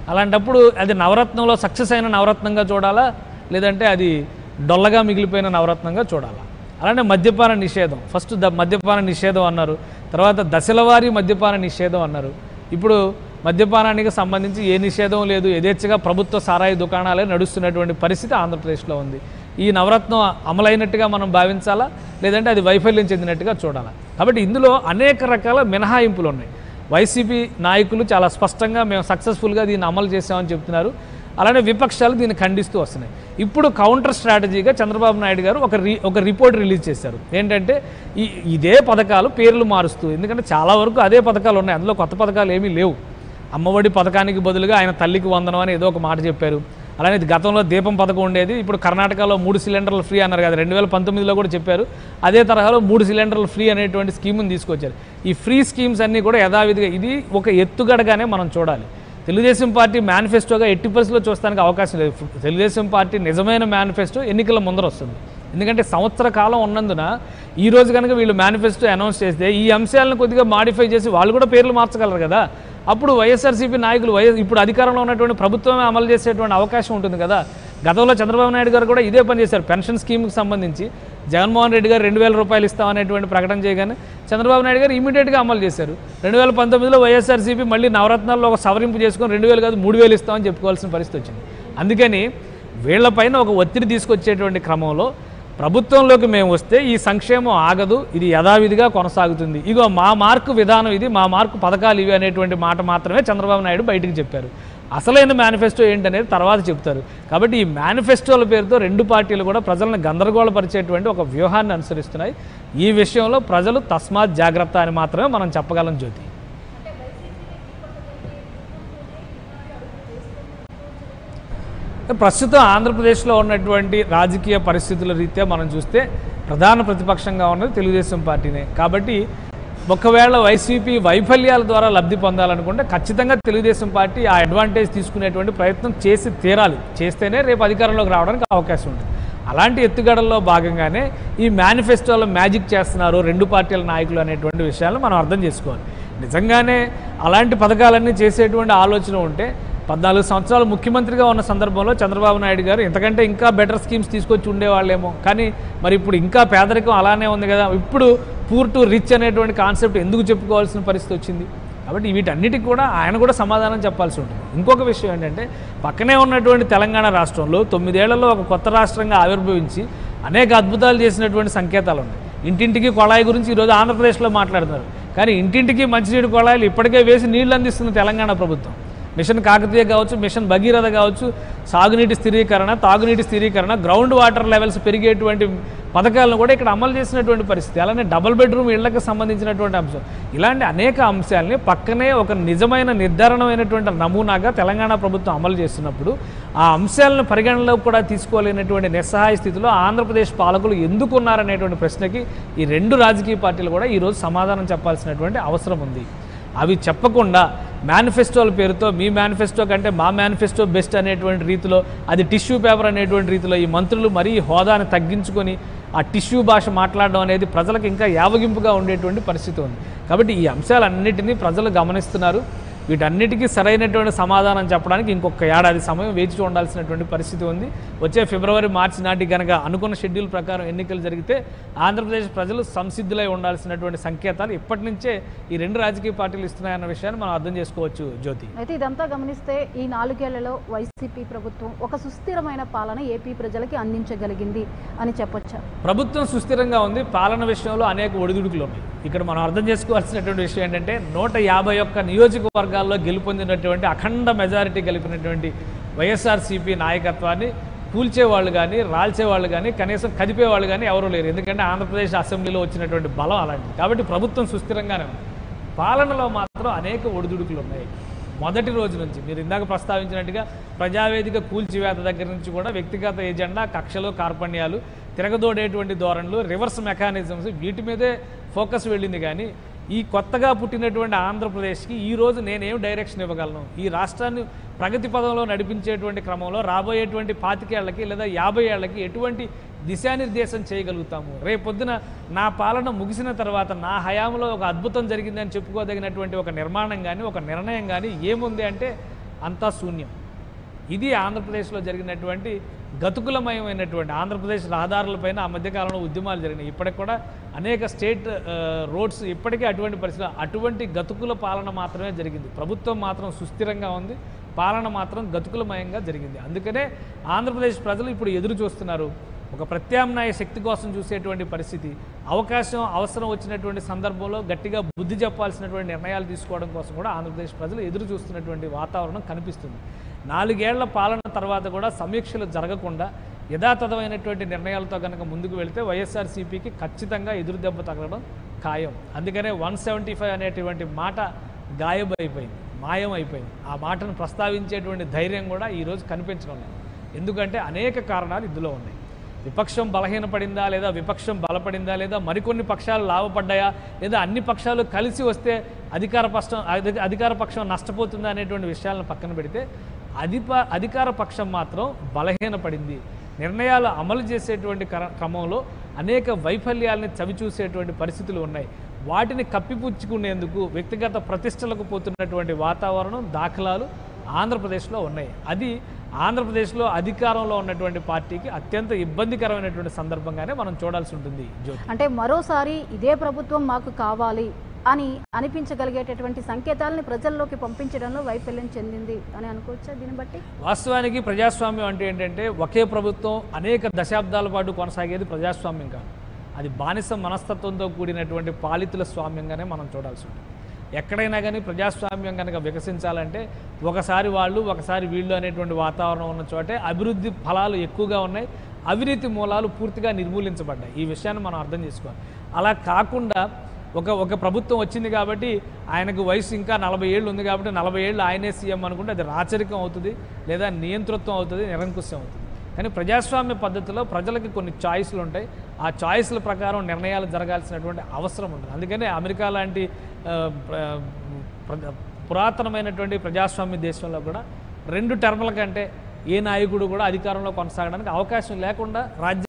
అలాంటప్పుడు అది నవరత్నంలో సక్సెస్ అయిన నవరత్నంగా చూడాలా లేదంటే అది డొల్లగా మిగిలిపోయిన నవరత్నంగా చూడాలా అలానే మద్యపాన నిషేధం ఫస్ట్ ద మద్యపాన నిషేధం అన్నారు తర్వాత దశలవారీ మద్యపాన నిషేధం అన్నారు ఇప్పుడు మద్యపానానికి సంబంధించి ఏ నిషేధం లేదు యథేచ్ఛగా ప్రభుత్వ సారాయి దుకాణాలే నడుస్తున్నటువంటి పరిస్థితి ఆంధ్రప్రదేశ్లో ఉంది ఈ నవరత్నం అమలైనట్టుగా మనం భావించాలా లేదంటే అది వైఫల్యం చెందినట్టుగా చూడాలా కాబట్టి ఇందులో అనేక రకాల మినహాయింపులు ఉన్నాయి వైసీపీ నాయకులు చాలా స్పష్టంగా మేము సక్సెస్ఫుల్గా దీన్ని అమలు చేసామని చెప్తున్నారు అలానే విపక్షాలు దీన్ని ఖండిస్తూ వస్తున్నాయి ఇప్పుడు కౌంటర్ స్ట్రాటజీగా చంద్రబాబు నాయుడు గారు ఒక రీ ఒక రిపోర్ట్ రిలీజ్ చేశారు ఏంటంటే ఈ ఇదే పథకాలు పేర్లు మారుస్తూ ఎందుకంటే చాలా వరకు అదే పథకాలు ఉన్నాయి అందులో కొత్త పథకాలు ఏమీ లేవు అమ్మఒడి పథకానికి బదులుగా ఆయన తల్లికి వందనం అని ఏదో ఒక మాట చెప్పారు అలానే ఇది గతంలో దీపం పథకం ఉండేది ఇప్పుడు కర్ణాటకలో మూడు సిలిండర్లు ఫ్రీ అన్నారు కదా రెండు వేల పంతొమ్మిదిలో కూడా చెప్పారు అదే తరహాలో మూడు సిలిండర్లు ఫ్రీ అనేటువంటి స్కీమ్ని తీసుకొచ్చారు ఈ ఫ్రీ స్కీమ్స్ అన్నీ కూడా యథావిధిగా ఇది ఒక ఎత్తుగడగానే మనం చూడాలి తెలుగుదేశం పార్టీ మేనిఫెస్టోగా ఎట్టి పరిస్థితుల్లో చూస్తానికి అవకాశం లేదు తెలుగుదేశం పార్టీ నిజమైన మేనిఫెస్టో ఎన్నికల ముందర వస్తుంది ఎందుకంటే సంవత్సర కాలం ఉన్నందున ఈ రోజు కనుక వీళ్ళు మేనిఫెస్టో అనౌన్స్ చేస్తే ఈ అంశాలను కొద్దిగా మాడిఫై చేసి వాళ్ళు కూడా పేర్లు మార్చగలరు కదా అప్పుడు వైఎస్ఆర్సీపీ నాయకులు వైఎస్ ఇప్పుడు అధికారంలో ఉన్నటువంటి ప్రభుత్వమే అమలు చేసేటువంటి అవకాశం ఉంటుంది కదా గతంలో చంద్రబాబు నాయుడు గారు కూడా ఇదే పని చేశారు పెన్షన్ స్కీమ్కి సంబంధించి జగన్మోహన్ రెడ్డి గారు రెండు వేల రూపాయలు ఇస్తామనేటువంటి ప్రకటన చేయగానే చంద్రబాబు నాయుడు గారు ఇమీడియట్గా అమలు చేశారు రెండు వేల పంతొమ్మిదిలో వైఎస్ఆర్సీపీ మళ్ళీ నవరత్నాల్లో ఒక సవరింపు చేసుకొని రెండు వేలు కాదు మూడు వేలు ఇస్తామని చెప్పుకోవాల్సిన పరిస్థితి వచ్చింది అందుకని వీళ్లపైన ఒక ఒత్తిడి తీసుకొచ్చేటువంటి క్రమంలో ప్రభుత్వంలోకి మేము వస్తే ఈ సంక్షేమం ఆగదు ఇది యథావిధిగా కొనసాగుతుంది ఇగో మా మార్కు విధానం ఇది మా మార్కు పథకాలు ఇవి అనేటువంటి మాట మాత్రమే చంద్రబాబు నాయుడు బయటికి చెప్పారు అసలైన మేనిఫెస్టో ఏంటనేది తర్వాత చెప్తారు కాబట్టి ఈ మేనిఫెస్టోల పేరుతో రెండు పార్టీలు కూడా ప్రజలను గందరగోళపరిచేటువంటి ఒక వ్యూహాన్ని అనుసరిస్తున్నాయి ఈ విషయంలో ప్రజలు తస్మాత్ జాగ్రత్త అని మాత్రమే మనం చెప్పగలం జ్యోతి ప్రస్తుతం ఆంధ్రప్రదేశ్లో ఉన్నటువంటి రాజకీయ పరిస్థితుల రీత్యా మనం చూస్తే ప్రధాన ప్రతిపక్షంగా ఉన్నది తెలుగుదేశం పార్టీనే కాబట్టి ఒకవేళ వైసీపీ వైఫల్యాల ద్వారా లబ్ధి పొందాలనుకుంటే ఖచ్చితంగా తెలుగుదేశం పార్టీ ఆ అడ్వాంటేజ్ తీసుకునేటువంటి ప్రయత్నం చేసి తీరాలి చేస్తేనే రేపు అధికారంలోకి రావడానికి అవకాశం ఉంటుంది అలాంటి ఎత్తుగడల్లో భాగంగానే ఈ మేనిఫెస్టోలో మ్యాజిక్ చేస్తున్నారు రెండు పార్టీల నాయకులు అనేటువంటి విషయాలను మనం అర్థం చేసుకోవాలి నిజంగానే అలాంటి పథకాలన్నీ చేసేటువంటి ఆలోచన ఉంటే పద్నాలుగు సంవత్సరాలు ముఖ్యమంత్రిగా ఉన్న సందర్భంలో చంద్రబాబు నాయుడు గారు ఇంతకంటే ఇంకా బెటర్ స్కీమ్స్ తీసుకొచ్చి ఉండేవాళ్ళేమో కానీ మరి ఇప్పుడు ఇంకా పేదరికం అలానే ఉంది కదా ఇప్పుడు పూర్ టు రిచ్ అనేటువంటి కాన్సెప్ట్ ఎందుకు చెప్పుకోవాల్సిన పరిస్థితి వచ్చింది కాబట్టి వీటన్నిటికి కూడా ఆయన కూడా సమాధానం చెప్పాల్సి ఉంటుంది ఇంకొక విషయం ఏంటంటే పక్కనే ఉన్నటువంటి తెలంగాణ రాష్ట్రంలో తొమ్మిదేళ్లలో ఒక కొత్త రాష్ట్రంగా ఆవిర్భవించి అనేక అద్భుతాలు చేసినటువంటి సంకేతాలు ఉన్నాయి ఇంటింటికి కొళాయి గురించి ఈరోజు ఆంధ్రప్రదేశ్లో మాట్లాడుతున్నారు కానీ ఇంటింటికి మంచినీటి కొళాయిలు ఇప్పటికే వేసి నీళ్లు అందిస్తుంది తెలంగాణ ప్రభుత్వం మిషన్ కాకతీయ కావచ్చు మిషన్ భగీరథ కావచ్చు సాగునీటి స్థిరీకరణ తాగునీటి స్థిరీకరణ గ్రౌండ్ వాటర్ లెవెల్స్ పెరిగేటువంటి పథకాలను కూడా ఇక్కడ అమలు చేసినటువంటి పరిస్థితి అలానే డబుల్ బెడ్రూమ్ ఇళ్లకు సంబంధించినటువంటి అంశం ఇలాంటి అనేక అంశాలని పక్కనే ఒక నిజమైన నిర్ధారణమైనటువంటి నమూనాగా తెలంగాణ ప్రభుత్వం అమలు చేస్తున్నప్పుడు ఆ అంశాలను పరిగణలోకి కూడా తీసుకోలేనటువంటి నిస్సహాయ స్థితిలో ఆంధ్రప్రదేశ్ పాలకులు ఎందుకు ఉన్నారనేటువంటి ప్రశ్నకి ఈ రెండు రాజకీయ పార్టీలు కూడా ఈరోజు సమాధానం చెప్పాల్సినటువంటి అవసరం ఉంది అవి చెప్పకుండా మేనిఫెస్టోల పేరుతో మీ మేనిఫెస్టో కంటే మా మేనిఫెస్టో బెస్ట్ అనేటువంటి రీతిలో అది టిష్యూ పేపర్ అనేటువంటి రీతిలో ఈ మంత్రులు మరీ హోదాని తగ్గించుకొని ఆ టిష్యూ భాష మాట్లాడడం అనేది ప్రజలకు ఇంకా యావగింపుగా ఉండేటువంటి పరిస్థితి ఉంది కాబట్టి ఈ అంశాలన్నిటినీ ప్రజలు గమనిస్తున్నారు వీటన్నిటికీ సరైనటువంటి సమాధానం చెప్పడానికి ఇంకొక ఏడాది సమయం వేచి చూడాల్సినటువంటి పరిస్థితి ఉంది వచ్చే ఫిబ్రవరి మార్చి నాటికి కనుక అనుకున్న షెడ్యూల్ ప్రకారం ఎన్నికలు జరిగితే ఆంధ్రప్రదేశ్ ప్రజలు సంసిద్ధులై ఉండాల్సినటువంటి సంకేతాలు ఇప్పటి నుంచే ఈ రెండు రాజకీయ పార్టీలు ఇస్తున్నాయన్న విషయాన్ని మనం అర్థం చేసుకోవచ్చు జ్యోతి అయితే ఇదంతా గమనిస్తే ఈ నాలుగేళ్లలో వైసీపీ ప్రభుత్వం ఒక సుస్థిరమైన పాలన ఏపీ ప్రజలకి అందించగలిగింది అని చెప్పొచ్చా ప్రభుత్వం సుస్థిరంగా ఉంది పాలన విషయంలో అనేక ఒడిదుడుకులు ఉన్నాయి ఇక్కడ మనం అర్థం చేసుకోవాల్సినటువంటి విషయం ఏంటంటే నూట యాభై ఒక్క నియోజకవర్గాల్లో గెలుపొందినటువంటి అఖండ మెజారిటీ గెలిపినటువంటి వైఎస్ఆర్సీపీ నాయకత్వాన్ని కూల్చేవాళ్ళు కానీ రాల్చేవాళ్ళు కానీ కనీసం కదిపేవాళ్ళు కానీ ఎవరూ లేరు ఎందుకంటే ఆంధ్రప్రదేశ్ అసెంబ్లీలో వచ్చినటువంటి బలం అలాంటిది కాబట్టి ప్రభుత్వం సుస్థిరంగానే ఉంది పాలనలో మాత్రం అనేక ఒడిదుడుకులు ఉన్నాయి మొదటి రోజు నుంచి మీరు ఇందాక ప్రస్తావించినట్టుగా ప్రజావేదిక కూల్చివేత దగ్గర నుంచి కూడా వ్యక్తిగత ఎజెండా కక్షలు కార్పణ్యాలు తిరగదోడేటువంటి ధోరణులు రివర్స్ మెకానిజమ్స్ వీటి మీదే ఫోకస్ వెళ్ళింది కానీ ఈ కొత్తగా పుట్టినటువంటి ఆంధ్రప్రదేశ్కి ఈ రోజు నేనేం డైరెక్షన్ ఇవ్వగలను ఈ రాష్ట్రాన్ని ప్రగతి పదంలో నడిపించేటువంటి క్రమంలో రాబోయేటువంటి పాతికేళ్లకి లేదా యాభై ఏళ్ళకి ఎటువంటి దిశానిర్దేశం చేయగలుగుతాము రేపొద్దున నా పాలన ముగిసిన తర్వాత నా హయాంలో ఒక అద్భుతం జరిగిందని చెప్పుకోదగినటువంటి ఒక నిర్మాణం కానీ ఒక నిర్ణయం కానీ ఏముంది అంటే అంతా శూన్యం ఇది ఆంధ్రప్రదేశ్లో జరిగినటువంటి గతుకులమయమైనటువంటి ఆంధ్రప్రదేశ్ రహదారులపైన ఆ మధ్యకాలంలో ఉద్యమాలు జరిగినాయి ఇప్పటికి కూడా అనేక స్టేట్ ఆ, రోడ్స్ ఇప్పటికీ అటువంటి పరిస్థితులు అటువంటి గతుకుల పాలన మాత్రమే జరిగింది ప్రభుత్వం మాత్రం సుస్థిరంగా ఉంది పాలన మాత్రం గతుకులమయంగా జరిగింది అందుకనే ఆంధ్రప్రదేశ్ ప్రజలు ఇప్పుడు ఎదురు చూస్తున్నారు ఒక ప్రత్యామ్నాయ శక్తి కోసం చూసేటువంటి పరిస్థితి అవకాశం అవసరం వచ్చినటువంటి సందర్భంలో గట్టిగా బుద్ధి చెప్పాల్సినటువంటి నిర్ణయాలు తీసుకోవడం కోసం కూడా ఆంధ్రప్రదేశ్ ప్రజలు ఎదురు చూస్తున్నటువంటి వాతావరణం కనిపిస్తుంది నాలుగేళ్ల పాలన తర్వాత కూడా సమీక్షలు జరగకుండా యథాతథమైనటువంటి నిర్ణయాలతో కనుక ముందుకు వెళితే వైఎస్ఆర్సీపీకి ఖచ్చితంగా ఎదురు దెబ్బ తగలడం ఖాయం అందుకనే వన్ సెవెంటీ ఫైవ్ అనేటువంటి మాట గాయమైపోయింది మాయం అయిపోయింది ఆ మాటను ప్రస్తావించేటువంటి ధైర్యం కూడా ఈరోజు కనిపించడం లేదు ఎందుకంటే అనేక కారణాలు ఇందులో ఉన్నాయి విపక్షం బలహీనపడిందా లేదా విపక్షం బలపడిందా లేదా మరికొన్ని పక్షాలు లాభపడ్డాయా లేదా అన్ని పక్షాలు కలిసి వస్తే అధికార పక్షం అధి- అధికార పక్షం నష్టపోతుందా అనేటువంటి విషయాలను పక్కన పెడితే అధిప అధికార పక్షం మాత్రం బలహీనపడింది నిర్ణయాలు అమలు చేసేటువంటి క్ర- క్రమంలో అనేక వైఫల్యాలని చవిచూసేటువంటి పరిస్థితులు ఉన్నాయి వాటిని కప్పిపుచ్చుకునేందుకు వ్యక్తిగత ప్రతిష్టలకు పోతున్నటువంటి వాతావరణం దాఖలాలు ఆంధ్రప్రదేశ్లో ఉన్నాయి అది ఆంధ్రప్రదేశ్లో అధికారంలో ఉన్నటువంటి పార్టీకి అత్యంత ఇబ్బందికరమైనటువంటి సందర్భంగానే మనం చూడాల్సి ఉంటుంది జ్యోతి అంటే మరోసారి ఇదే ప్రభుత్వం మాకు కావాలి అని అనిపించగలిగేటటువంటి సంకేతాలని ప్రజల్లోకి పంపించడంలో వైఫల్యం చెందింది అని అనుకోవచ్చా దీన్ని బట్టి వాస్తవానికి ప్రజాస్వామ్యం అంటే ఏంటంటే ఒకే ప్రభుత్వం అనేక దశాబ్దాల పాటు కొనసాగేది ప్రజాస్వామ్యం కాదు అది బానిస మనస్తత్వంతో కూడినటువంటి పాలితుల స్వామ్యంగానే మనం చూడాల్సి ఉంటుంది ఎక్కడైనా కానీ ప్రజాస్వామ్యం కనుక వికసించాలంటే ఒకసారి వాళ్ళు ఒకసారి వీళ్ళు అనేటువంటి వాతావరణం ఉన్న చోటే అభివృద్ధి ఫలాలు ఎక్కువగా ఉన్నాయి అవినీతి మూలాలు పూర్తిగా నిర్మూలించబడ్డాయి ఈ విషయాన్ని మనం అర్థం చేసుకోవాలి అలా కాకుండా ఒక ఒక ప్రభుత్వం వచ్చింది కాబట్టి ఆయనకు వయసు ఇంకా నలభై ఏళ్ళు ఉంది కాబట్టి నలభై ఏళ్ళు ఆయనే సీఎం అనుకుంటే అది రాచరికం అవుతుంది లేదా నియంతృత్వం అవుతుంది నిరంకుశం అవుతుంది కానీ ప్రజాస్వామ్య పద్ధతిలో ప్రజలకి కొన్ని చాయిస్లు ఉంటాయి ఆ చాయిస్ల ప్రకారం నిర్ణయాలు జరగాల్సినటువంటి అవసరం ఉంటుంది అందుకనే అమెరికా లాంటి ఆ, ప్ర- ప్ర- పురాతనమైనటువంటి ప్రజాస్వామ్య దేశంలో కూడా రెండు టర్ముల కంటే ఏ నాయకుడు కూడా అధికారంలో కొనసాగడానికి అవకాశం లేకుండా రాజ్య